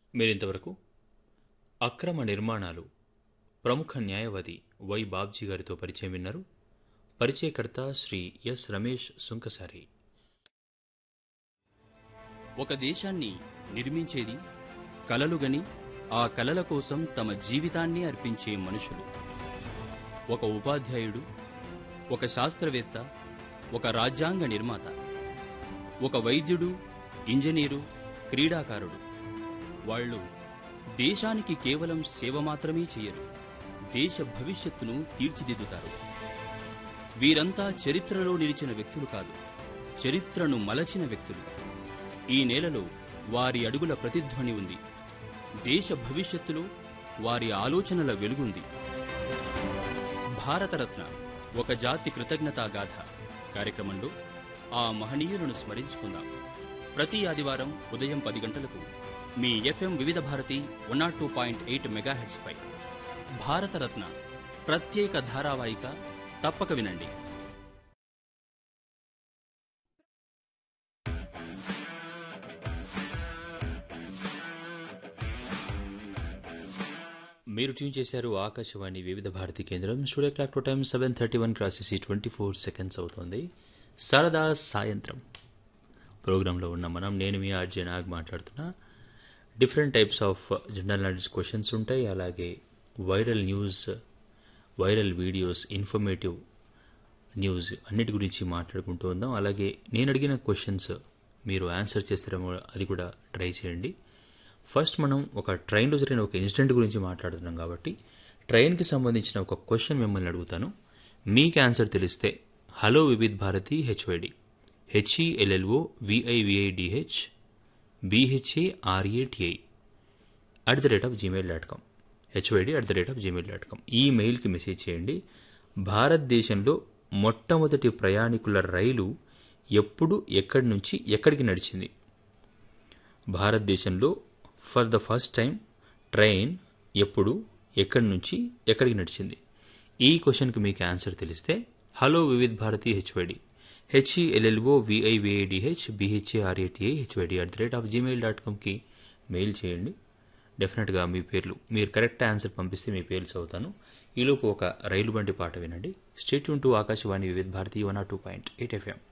మీరింతవరకు అక్రమ నిర్మాణాలు ప్రముఖ న్యాయవాది వై బాబ్జీ గారితో పరిచయం విన్నారు పరిచయకర్త శ్రీ ఎస్ రమేష్ సుంకసారి ఒక దేశాన్ని నిర్మించేది కలలుగని ఆ కలల కోసం తమ జీవితాన్ని అర్పించే మనుషులు ఒక ఉపాధ్యాయుడు ఒక శాస్త్రవేత్త ఒక రాజ్యాంగ నిర్మాత ఒక వైద్యుడు ఇంజనీరు క్రీడాకారుడు వాళ్ళు దేశానికి కేవలం సేవ మాత్రమే చేయరు దేశ భవిష్యత్తును తీర్చిదిద్దుతారు వీరంతా చరిత్రలో నిలిచిన వ్యక్తులు కాదు చరిత్రను మలచిన వ్యక్తులు ఈ నేలలో వారి అడుగుల ప్రతిధ్వని ఉంది దేశ భవిష్యత్తులో వారి ఆలోచనల వెలుగుంది భారతరత్న ఒక జాతి కృతజ్ఞతా గాథ కార్యక్రమంలో ఆ మహనీయులను స్మరించుకుందాం ప్రతి ఆదివారం ఉదయం పది గంటలకు మీ FM Vividh Bharati one nought two point eight మెగాహెట్స్పై భారతరత్న ప్రత్యేక ధారావాహిక తప్పక వినండి మీరు ట్యూన్ చేశారు ఆకాశవాణి వివిధ భారతి కేంద్రం studio clock to time seven thirty one crosses twenty four seconds అవుతుంది సరదా సాయంత్రం ప్రోగ్రాంలో ఉన్న మనం నేను మీ ఆర్జే నాగ్ మాట్లాడుతున్నా different types of general knowledge questions ఉంటాయి అలాగే viral news viral videos informative news అన్నిటి గురించి మాట్లాడుకుంటూ ఉందాం అలాగే నేను అడిగిన క్వశ్చన్స్ మీరు ఆన్సర్ చేస్తారేమో అది కూడా ట్రై చేయండి ఫస్ట్ మనం ఒక ట్రైన్లో జరిగిన ఒక ఇన్సిడెంట్ గురించి మాట్లాడుతున్నాం కాబట్టి ట్రైన్కి సంబంధించిన ఒక క్వశ్చన్ మిమ్మల్ని అడుగుతాను మీకు ఆన్సర్ తెలిస్తే hello Vividh Bharati HYD HELLO VIVIDH BHARATI at the rate of Gmail dot com HYD at the rate of Gmail dot com ఈ మెయిల్కి మెసేజ్ చేయండి భారతదేశంలో మొట్టమొదటి ప్రయాణికుల రైలు ఎప్పుడు ఎక్కడి నుంచి ఎక్కడికి నడిచింది భారతదేశంలో for the first time train ఎప్పుడు ఎక్కడి నుంచి ఎక్కడికి నడిచింది ఈ క్వశ్చన్కి మీకు ఆన్సర్ తెలిస్తే hello Vividh Bharati HYD HELLO VIVIDH BHARATI HYD at the rate of Gmail dot కామ్కి మెయిల్ చేయండి డెఫినెట్గా మీ పేర్లు మీరు కరెక్ట్ ఆన్సర్ పంపిస్తే మీ పేర్లు చదువుతాను ఈలోపు ఒక రైలు బండి పాట వినండి state to Akashvani Vividh Bharati one or two point eight FM